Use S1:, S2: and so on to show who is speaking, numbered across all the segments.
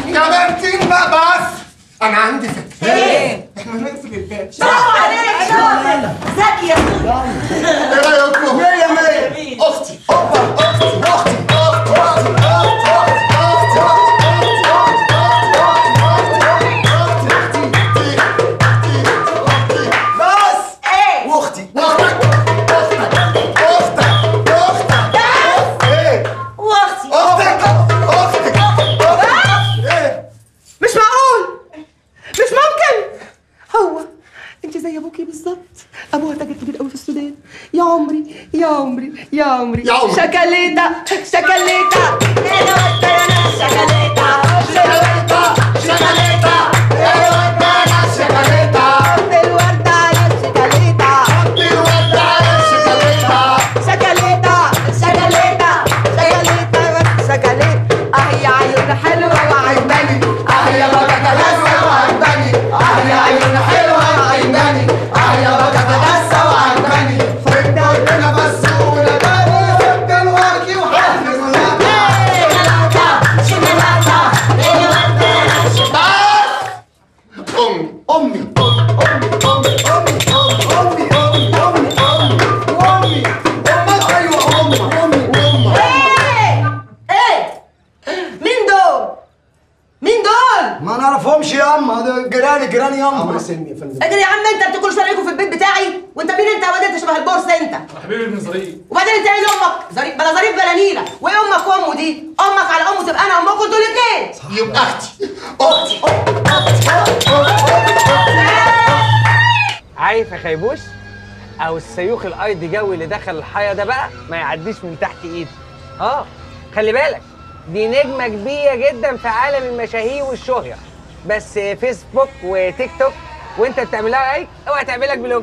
S1: يا بنتين بقى بس انا عندي فكره
S2: ايه؟
S1: احنا نقفل الباب
S2: برافو عليك شاطر ذكي يا اخويا
S1: ايه رايكم؟ مية مية اختي اختي اختي اختي اختي اختي اختي
S3: بس
S2: ايه
S3: واختي
S1: اختك اختك اختك اختك ايه
S2: واختي
S1: اختك اختك ايه
S4: مش معقول مش ممكن هو انت زي ابوكي بالظبط ابوها تاجر كبير قوي في السودان يا عمري يا عمري يا عمري
S1: يا عمري.
S4: شكليتا شكليتا
S2: انا وانت انا شغلتها
S1: شغلتها شغلتها ايه ودانا شغلتها
S4: الوردة على الشكليتا
S1: الواد على شغلتها
S4: شكليتا شكليتا شكليتا بس شكليتا اه يا عيون حلوة وعجباني اه يا بكا لسه وعجباني اه يا عيون حلوة وعجباني اه يا بكا لسه وعجباني
S1: خد ربنا بس ونباني خد الورد وحفظ امي
S3: امي امي امي امي امي امي امي امي امي امك ايوه امك امي امك
S2: ايه ايه مين دول مين دول
S3: ما نعرفهمش يا اما ده جيراني جيراني يا اما
S1: سلمي يا فندم
S2: اجري يا عم انت بتاكل شرايكوا في البيت بتاعي وانت مين انت يا واد انت شبه البورس انت
S5: حبيبي ابن ظريف
S2: وبعدين انت ايه امك ظريف بلا ظريف بلا نيله وايه امك وامه دي امك على امه تبقى انا امكم انتوا الاثنين
S1: يبقى اختي اختي
S6: عارف يا خيبوش او السيوخ الايدي جوي اللي دخل الحياه ده بقى ما يعديش من تحت ايدي اه خلي بالك دي نجمه كبيره جدا في عالم المشاهير والشهره بس فيسبوك وتيك توك وانت بتعملها لايك اوعى تعملك بلوك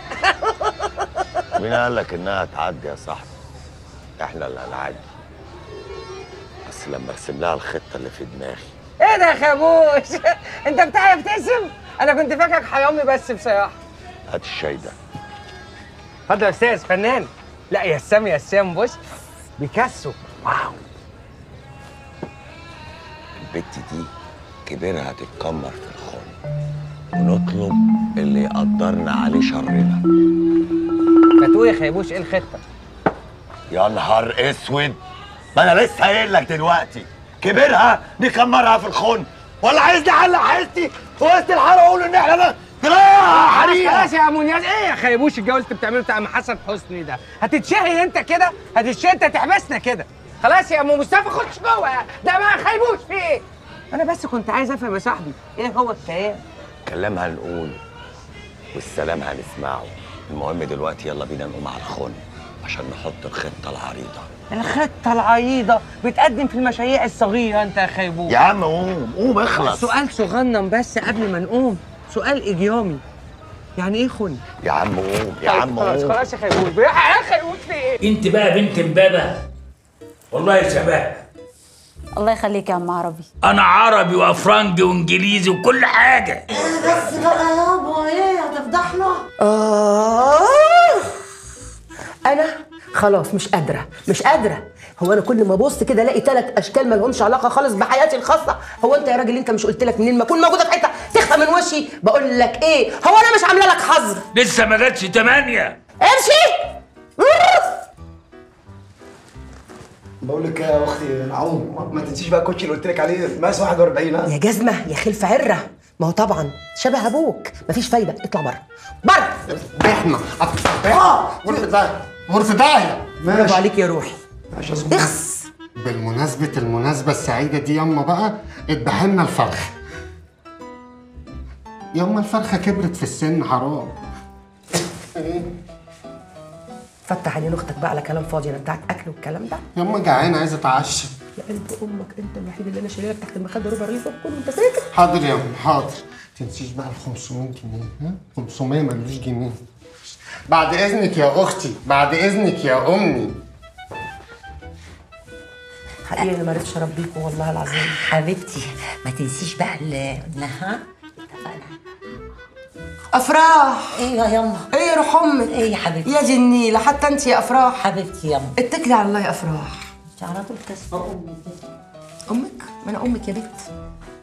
S7: مين قال لك انها تعدي يا صاحبي احنا اللي هنعدي بس لما ارسم لها الخطه اللي في دماغي
S6: ايه ده يا خيبوش انت بتعرف تقسم انا كنت فاكرك حرامي بس بصراحه
S7: هات الشاي ده
S6: اتفضل يا استاذ فنان لا يا سام يا سام بص بيكاسو واو
S7: البت دي كبيرها هتتكمر في الخن ونطلب اللي يقدرنا عليه شرنا
S6: ما تقول يا خيبوش ايه الخطه
S7: يا نهار اسود ما انا لسه قايل لك دلوقتي كبيرها نكمرها في الخن ولا عايزني اعلق حياتي في وسط الحاره واقول ان احنا نضيعها حريقه
S6: خلاص يا منياز ايه يا خيبوش الجو اللي انت بتعمله بتاع ام حسن حسني ده هتتشهي انت كده هتتشهي انت تحبسنا كده خلاص يا ام مصطفى خش جوه ده بقى خيبوش في ايه انا بس كنت عايز افهم يا صاحبي ايه هو الكلام
S7: كلام هنقوله والسلام هنسمعه المهم دلوقتي يلا بينا نقوم على الخن عشان نحط الخطه العريضه
S6: الخطه العريضه بتقدم في المشاريع الصغيره انت يا خيبوش
S7: يا عم قوم قوم اخلص
S6: سؤال صغنن بس قبل ما نقوم سؤال اجرامي يعني ايه خن
S7: يا عم قوم يا عم
S6: خلاص
S7: قوم
S6: خلاص يا خيبوش بيحق يا خيبوش في ايه
S8: انت بقى بنت امبابه والله شباب
S9: الله يخليك يا عم عربي
S8: انا عربي وافرنجي وانجليزي وكل حاجه
S2: بس بقى يابا ايه هتفضحنا
S4: آه أنا خلاص مش قادرة مش قادرة هو أنا كل ما أبص كده ألاقي ثلاث أشكال ما لهمش علاقة خالص بحياتي الخاصة هو أنت يا راجل أنت مش قلت لك منين ما أكون موجودة في حتة تخفى من وشي بقول لك إيه هو أنا مش عاملة لك حظر
S8: لسه ما جاتش تمانية
S4: امشي
S3: بقول لك يا اختي نعوم ما تنسيش بقى الكوتشي اللي قلت لك عليه مقاس 41 ها
S4: يا جزمة يا خلف عرة ما هو طبعا شبه أبوك مفيش فايدة اطلع بره بره
S1: احنا غرفة داهية غرفة داهية
S4: برافو عليك يا روحي
S3: ماشي يا زلمة.
S4: اخس
S1: بالمناسبة المناسبة السعيدة دي ياما بقى اذبح لنا الفرخ ياما الفرخة كبرت في السن حرام
S4: فتح عينين اختك بقى على كلام فاضي انا بتاعت اكل والكلام ده
S1: ياما جعانة عايزة اتعشى
S4: يا قلب امك انت الوحيد اللي انا شايلها لك تحت المخده ربع رغيف كله وانت ساكت
S1: حاضر يا ام حاضر تنسيش بقى ال 500 جنيه ها 500 ملوش جنيه بعد اذنك يا اختي بعد اذنك يا امي
S4: حقيقي انا ما عرفتش اربيكوا والله العظيم
S2: حبيبتي ما تنسيش بقى اللي قلناها اتفقنا
S4: افراح
S2: ايه يا يما
S4: ايه يا روح امك
S2: ايه يا حبيبتي
S4: يا جنيله حتى انت يا افراح
S2: حبيبتي يما
S4: اتكلي على الله يا افراح
S2: انت على طول كسبه امي
S4: امك ما انا امك يا بت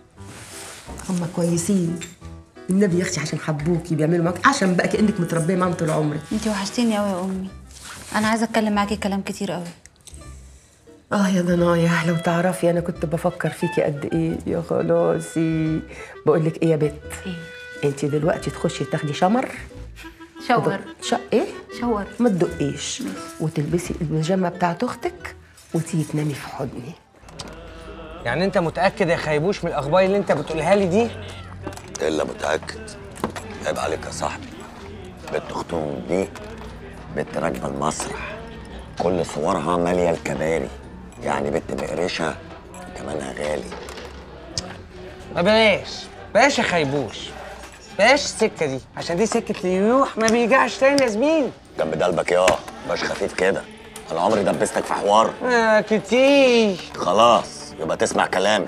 S2: هم كويسين النبي يا اختي عشان حبوكي بيعملوا معاك عشان بقى كانك متربيه معاهم طول عمرك
S9: انت وحشتيني قوي يا امي انا عايزه اتكلم معاكي كلام كتير قوي
S2: اه يا ضنايا لو تعرفي انا كنت بفكر فيكي قد ايه يا خلاصي بقول لك ايه يا بت
S9: ايه
S2: انت دلوقتي تخشي تاخدي شمر
S9: شاور
S2: ش... ايه
S9: شاور
S2: ما تدقيش وتلبسي البيجامه بتاعت اختك وتيجي تنامي في حضني
S6: يعني انت متاكد يا خيبوش من الاخبار اللي انت بتقولها لي دي
S7: الا متاكد عيب عليك يا صاحبي بنت اختهم دي بنت راكبه المسرح كل صورها ماليه الكباري يعني بنت مقرشه وكمانها غالي
S6: ما بلاش بلاش يا خيبوش بلاش السكه دي عشان دي سكه اللي يروح ما بيرجعش تاني يا زميل
S7: جنب دلبك يا باش خفيف كده انا عمري دبستك في حوار
S6: آه كتير
S7: خلاص يبقى تسمع كلامي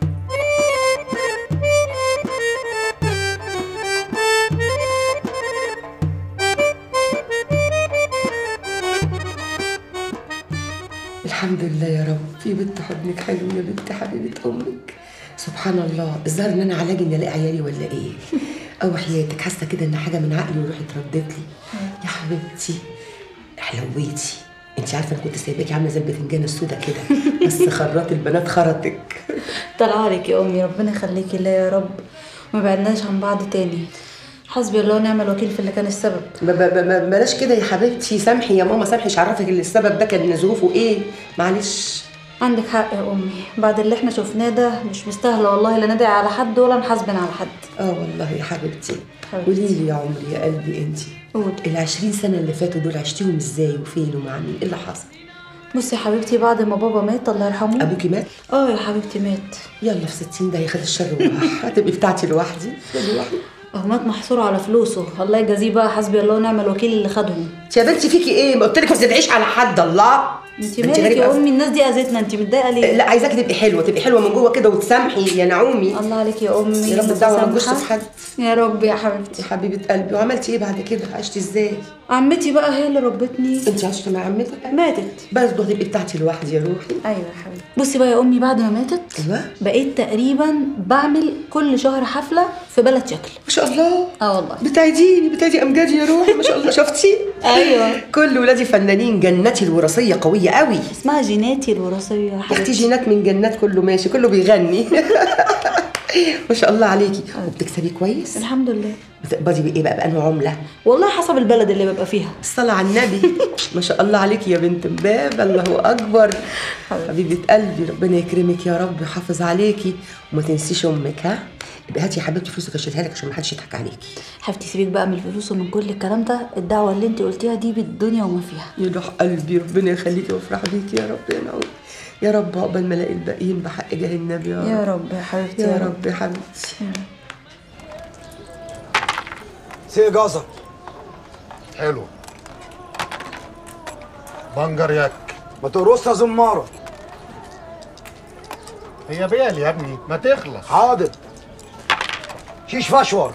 S2: الحمد لله يا رب في بنت حضنك حلو يا بنت حبيبه امك سبحان الله الظاهر ان انا علاجي اني الاقي عيالي ولا ايه او حياتك حاسه كده ان حاجه من عقلي وروحي اتردت لي يا حبيبتي حلويتي انت عارفه انا كنت سايباكي عامله زي البتنجانه السودا كده بس خرات البنات خرطك
S9: طلع عليك يا امي ربنا يخليكي ليا يا رب ما بعدناش عن بعض تاني حسبي الله ونعم الوكيل في اللي كان السبب
S2: ما- ما- ما- ما- بلاش كده يا حبيبتي سامحي يا ماما سامحي مش عرفك ان السبب ده كان ظروفه ايه معلش
S9: عندك حق يا امي بعد اللي احنا شفناه ده مش مستاهله والله لا ندعي على حد ولا نحاسبن على حد
S2: اه والله يا حبيبتي
S9: حبيبتي.
S2: قولي لي يا عمري يا قلبي انت
S9: قولي.
S2: ال 20 سنه اللي فاتوا دول عشتيهم ازاي وفين ومع مين ايه اللي حصل
S9: بصي يا حبيبتي بعد ما بابا مات الله يرحمه
S2: ابوكي مات
S9: اه يا حبيبتي مات
S2: يلا في 60 ده ياخد الشر وراح هتبقي بتاعتي لوحدي لوحدي
S9: اه مات محصور على فلوسه الله يجازيه بقى حسبي الله ونعم الوكيل اللي خدهم
S2: انت يا بنتي فيكي ايه ما قلت لك ما تدعيش على حد الله
S9: انت
S2: انت
S9: مالك
S2: غريبة
S9: يا
S2: أوي.
S9: امي الناس دي اذتنا انت متضايقه ليه
S2: لا عايزاكي تبقي حلوه تبقي حلوه من جوه كده وتسامحي يا نعومي
S9: الله عليك يا امي
S2: يا رب
S9: أنا
S2: الدعوه ما تجوش
S9: مسامحة.
S2: في حد
S9: يا رب يا حبيبتي
S2: يا حبيبه قلبي وعملتي ايه بعد كده عشتي ازاي
S9: عمتي بقى هي اللي ربتني
S2: انت عشتي مع عمتك
S9: ماتت
S2: برضه هتبقي بتاعتي لوحدي يا روحي
S9: ايوه يا حبيبتي بصي بقى يا امي بعد ما ماتت
S2: ايوه
S9: بقيت تقريبا بعمل كل شهر حفله في بلد شكل
S2: ما شاء الله
S9: اه والله
S2: بتعيديني بتعيدي امجادي يا روحي ما شاء الله شفتي
S9: ايوه
S2: كل ولادي فنانين جنتي الوراثيه قويه قوي
S9: اسمها جيناتي الوراثيه يا
S2: اختي
S9: حبيبتي
S2: جينات من جنات كله ماشي كله بيغني ما شاء الله عليكي وبتكسبي كويس
S9: الحمد لله
S2: بتقبضي بايه بقى بانه عمله
S9: والله حسب البلد اللي ببقى فيها
S2: الصلاة على النبي ما شاء الله عليكي يا بنت باب الله أكبر حبيبة قلبي ربنا يكرمك يا رب ويحافظ عليكي وما تنسيش أمك ها يبقى هاتي يا حبيبتي فلوسك اشيلها لك عشان ما حدش يضحك عليكي
S9: حبيبتي سيبك بقى من الفلوس ومن كل الكلام ده الدعوه اللي انت قلتيها دي بالدنيا وما فيها
S2: يروح قلبي ربنا يخليكي وافرح بيكي يا رب يا نعوم يا رب عقبال ما الاقي الباقيين بحق جاه النبي يا رب
S9: يا رب يا حبيبتي
S2: يا رب يا حبيبتي
S3: سي جزر
S1: حلو بنجر ياك
S3: ما تقرصش يا زماره
S1: هي بيال يا ابني ما تخلص
S3: حاضر شيش فشور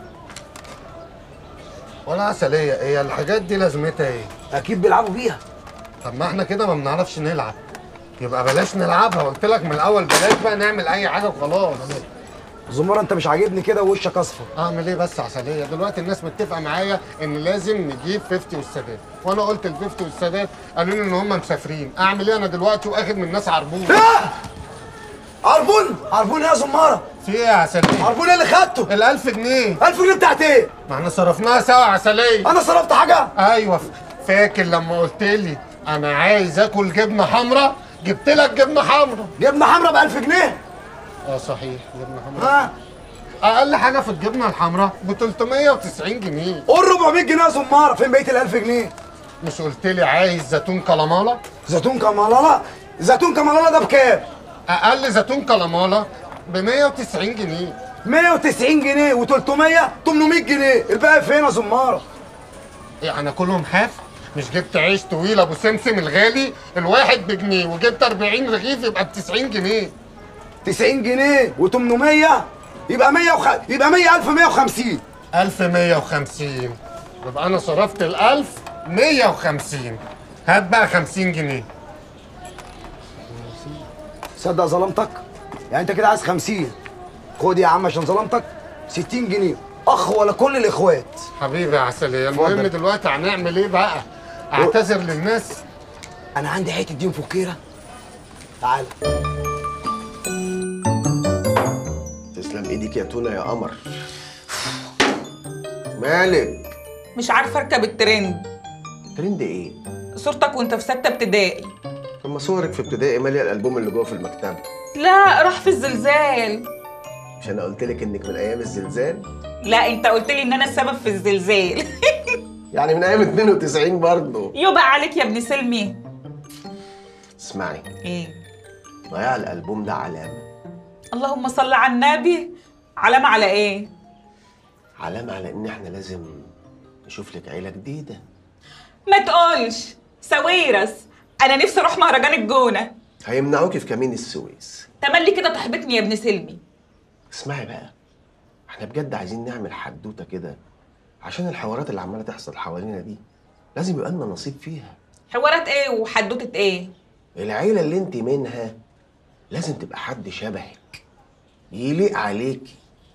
S1: ولا عسلية هي الحاجات دي لازمتها ايه؟
S3: اكيد بيلعبوا بيها
S1: طب ما احنا كده ما بنعرفش نلعب يبقى بلاش نلعبها قلت لك من الاول بلاش بقى نعمل اي حاجه وخلاص
S3: زماره انت مش عاجبني كده ووشك اصفر
S1: اعمل ايه بس عسليه دلوقتي الناس متفقه معايا ان لازم نجيب 50 والسادات وانا قلت ال 50 والسادات قالوا لي ان هم مسافرين اعمل ايه انا دلوقتي واخد من الناس عربون
S3: عربون عربون إيه يا زماره
S1: في ايه يا عسليه
S3: عربون إيه اللي خدته
S1: ال 1000 جنيه
S3: 1000 جنيه بتاعت ايه
S1: ما احنا صرفناها سوا عسليه
S3: انا صرفت حاجه
S1: ايوه فاكر لما قلت لي انا عايز اكل جبنه حمراء جبت لك جبنه حمراء
S3: جبنه حمراء ب 1000 جنيه
S1: اه صحيح جبنه حمراء
S3: ها
S1: اقل حاجه في الجبنه الحمراء ب 390 جنيه
S3: قول 400 جنيه يا زماره فين بقيه ال 1000 جنيه
S1: مش قلت لي عايز زيتون كلامالا
S3: زيتون كمالالة زيتون كمالالة ده بكام
S1: اقل زيتون كلامالا ب 190 جنيه
S3: 190 جنيه و300 800 جنيه الباقي فين يا زماره
S1: يعني كلهم حاف مش جبت عيش طويل ابو سمسم الغالي الواحد بجنيه وجبت 40 رغيف يبقى ب 90 جنيه
S3: 90 جنيه و800 يبقى 100 وخ... يبقى 100 1150
S1: 1150 يبقى انا صرفت ال 1000 150 هات بقى 50 جنيه
S3: تصدق ظلمتك يعني انت كده عايز 50 خد يا عم عشان ظلمتك 60 جنيه اخ ولا كل الاخوات
S1: حبيبي يا عسلية المهم
S3: اتفضل.
S1: دلوقتي هنعمل ايه بقى؟ اعتذر للناس
S3: انا عندي حته دين فكيره تعال
S5: تسلم ايديك يا تونه يا قمر مالك
S10: مش عارفه اركب الترند
S5: ترند ايه
S10: صورتك وانت في سته ابتدائي
S5: طب ما صورك في ابتدائي ماليه الالبوم اللي جوه في المكتبه
S10: لا راح في الزلزال
S5: مش انا قلت لك انك من ايام الزلزال
S10: لا انت قلت لي ان انا السبب في الزلزال
S5: يعني من ايام 92 برضه
S10: يبقى عليك يا ابن سلمي
S5: اسمعي
S10: ايه
S5: ضياع الالبوم ده علامه
S10: اللهم صل على النبي علامه على ايه
S5: علامه على ان احنا لازم نشوف لك عيله جديده
S10: ما تقولش ساويرس انا نفسي اروح مهرجان الجونه
S5: هيمنعوكي في كمين السويس
S10: تملي كده تحبطني يا ابن سلمي
S5: اسمعي بقى احنا بجد عايزين نعمل حدوته كده عشان الحوارات اللي عماله تحصل حوالينا دي لازم يبقى لنا نصيب فيها
S10: حوارات ايه وحدوته ايه
S5: العيله اللي انت منها لازم تبقى حد شبهك يليق عليكي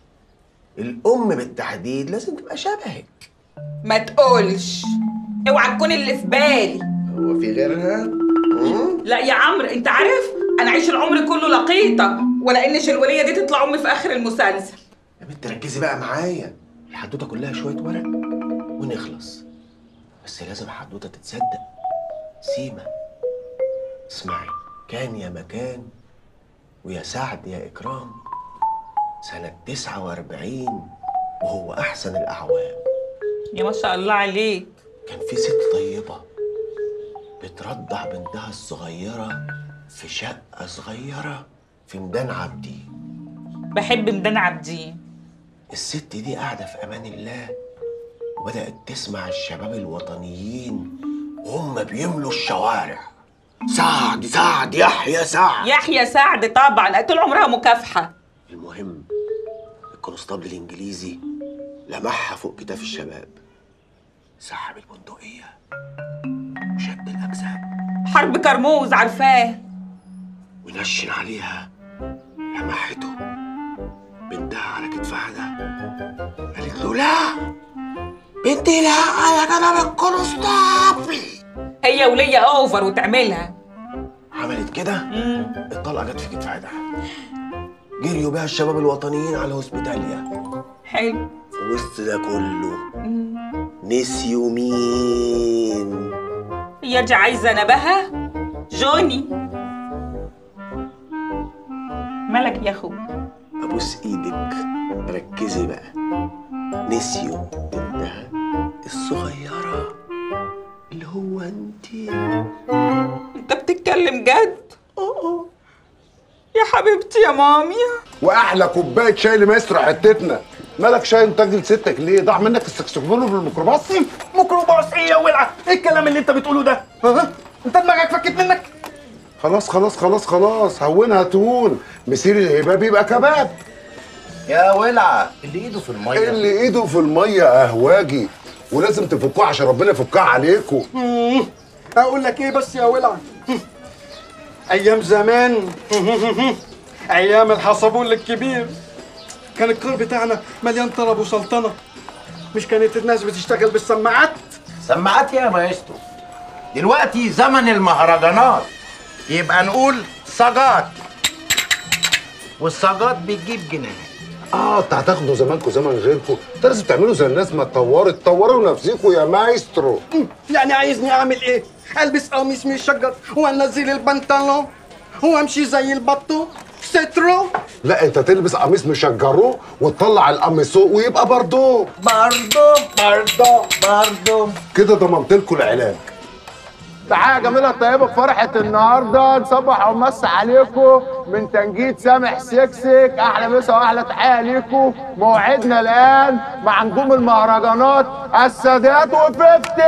S5: الام بالتحديد لازم تبقى شبهك
S10: ما تقولش اوعى تكون اللي في بالي
S5: هو في غيرها
S10: لا يا عمرو انت عارف انا عايش العمر كله لقيطه ولا ان الوليه دي تطلع امي في اخر المسلسل
S5: يا بنت ركزي بقى معايا الحدوته كلها شويه ورق ونخلص بس لازم حدوته تتصدق سيما اسمعي كان يا مكان ويا سعد يا إكرام سنة 49 وهو أحسن الأعوام
S10: يا ما شاء الله عليك
S5: كان في ست طيبة بترضع بنتها الصغيرة في شقة صغيرة في ميدان عبدي
S10: بحب ميدان عابدين
S5: الست دي قاعدة في أمان الله وبدأت تسمع الشباب الوطنيين وهم بيملوا الشوارع سعد سعد يحيى سعد
S10: يحيى سعد طبعا طول عمرها مكافحه
S5: المهم الكونستابل الإنجليزي لمحها فوق كتاف الشباب سحب البندقية وشد الأجزاء
S10: حرب كرموز عارفاه
S5: ونشن عليها لمحته بنتها على كتفها ده قالت له لا بنتي لا يا جناب الكونستابل
S10: هي وليا اوفر وتعملها
S5: عملت كده الطلقه جت في كتفها ده جريوا بيها الشباب الوطنيين على هوسبيتاليا
S10: حلو
S5: في وسط ده كله نسيوا مين
S10: هي دي عايزه نبهه جوني مالك يا اخو
S5: ابوس ايدك ركزي بقى نسيوا بنتها الصغيره اللي هو انتي
S10: انت بتتكلم جد اه يا حبيبتي يا مامي
S11: واحلى كوبايه شاي لمايسترو حتتنا مالك شاي انت راجل ستك ليه ضاع منك السكسفون في الميكروباص
S7: ميكروباص ايه يا ولع ايه الكلام اللي انت بتقوله ده ها انت دماغك فكت منك
S11: خلاص خلاص خلاص خلاص هونها تهون مسير الهباب يبقى كباب
S7: يا ولع اللي ايده في الميه
S11: اللي ايده في الميه اهواجي ولازم تفكوها عشان ربنا يفكها عليكم
S3: اقول لك ايه بس يا ولع ايام زمان ايام الحصبول الكبير كان الكار بتاعنا مليان طرب وسلطنه مش كانت الناس بتشتغل بالسماعات
S7: سماعات يا مايسترو دلوقتي زمن المهرجانات يبقى نقول صاجات والصاجات بتجيب جنيه
S11: اه انت هتاخدوا زمانكم زمن غيركم انت لازم تعملوا زي الناس ما اتطورت طوروا نفسكم يا مايسترو
S3: يعني عايزني اعمل ايه البس قميص مشجر وانزل البنطلون وامشي زي البطو سترو
S11: لا انت تلبس قميص مشجروه وتطلع القميص ويبقى بردو
S7: برضو برضو برضو
S11: كده ضمنت لكم العلاج
S12: تحية جميلة طيبة بفرحة النهاردة نصبح ونمس عليكم من تنجيد سامح سكسك أحلى مسا وأحلى تحية ليكم موعدنا الآن مع نجوم المهرجانات السادات وفيفتي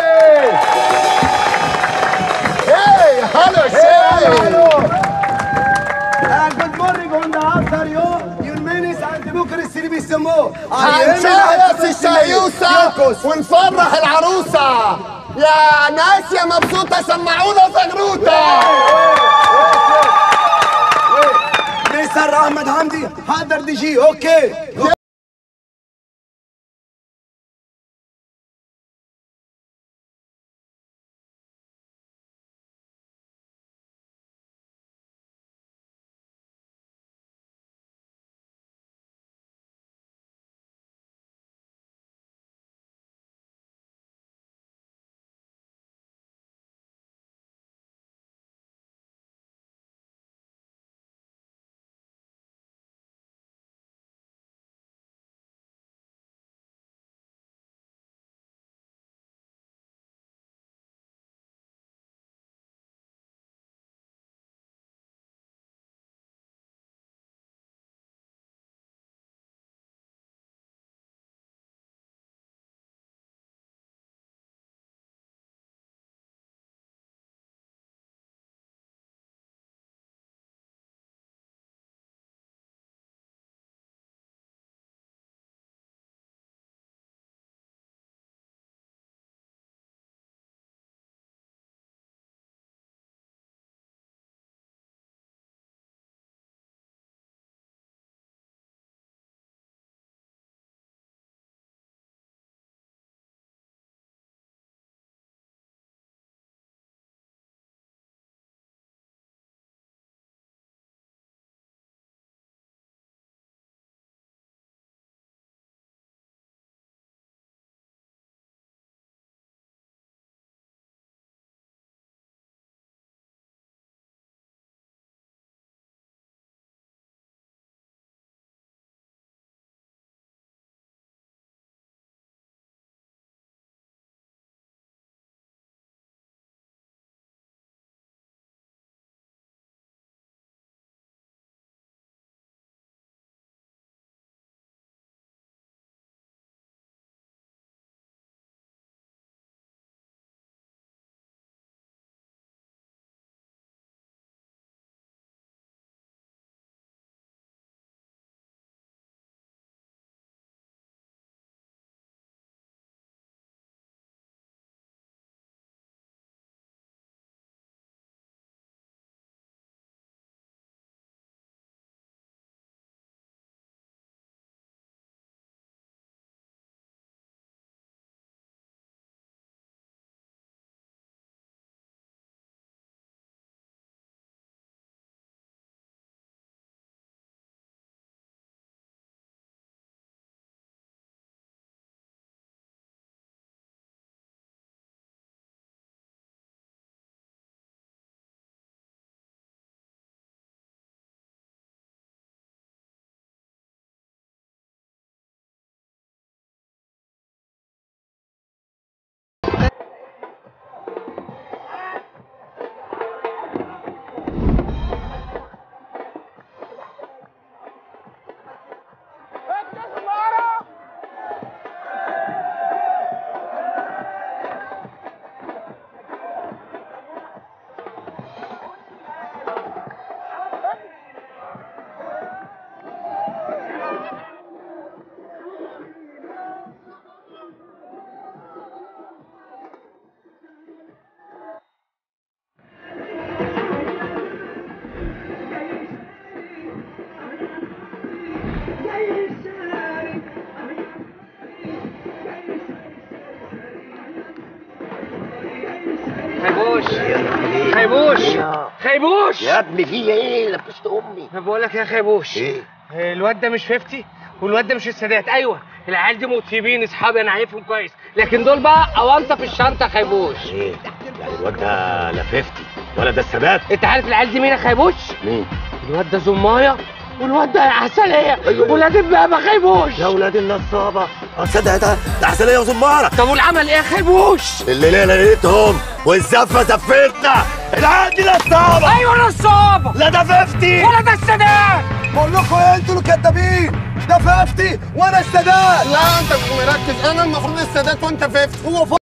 S12: هاي هلو سي
S3: Good morning on the after you your minutes and democracy اللي بيسموه
S1: هنشيص الشيوسة ونفرح العروسة يا ناس يا مبسوطة سمعونا زغروطة
S3: مستر
S13: احمد حمدي حضر دي جي اوكي
S6: خيبوش خيبوش خيبوش
S7: يا ابني في ايه لبست امي
S6: انا بقول لك يا خيبوش
S7: ايه
S6: الواد ده مش 50 والواد ده مش السادات ايوه العيال دي مطيبين اصحابي انا عارفهم كويس لكن دول بقى اونطه في الشنطه خيبوش
S7: ايه يعني الواد ده لا 50 ولا ده الثبات
S6: انت عارف العيال دي مين يا خيبوش
S7: مين
S6: الواد ده زمايه والواد ده عسليه ولاد البابا خيبوش
S7: يا ولاد النصابه اه تصدق ده ده عسليه وزماره
S6: طب والعمل ايه يا خيبوش
S7: الليله لقيتهم والزفه زفتنا العيال دي نصابه
S6: ايوه نصابه
S7: لا ده 50
S6: ولا ده السادات
S13: بقول لكم ايه انتوا اللي كدابين ده 50 وانا السادات
S1: لا انت مش مركز انا المفروض السادات وانت 50
S13: هو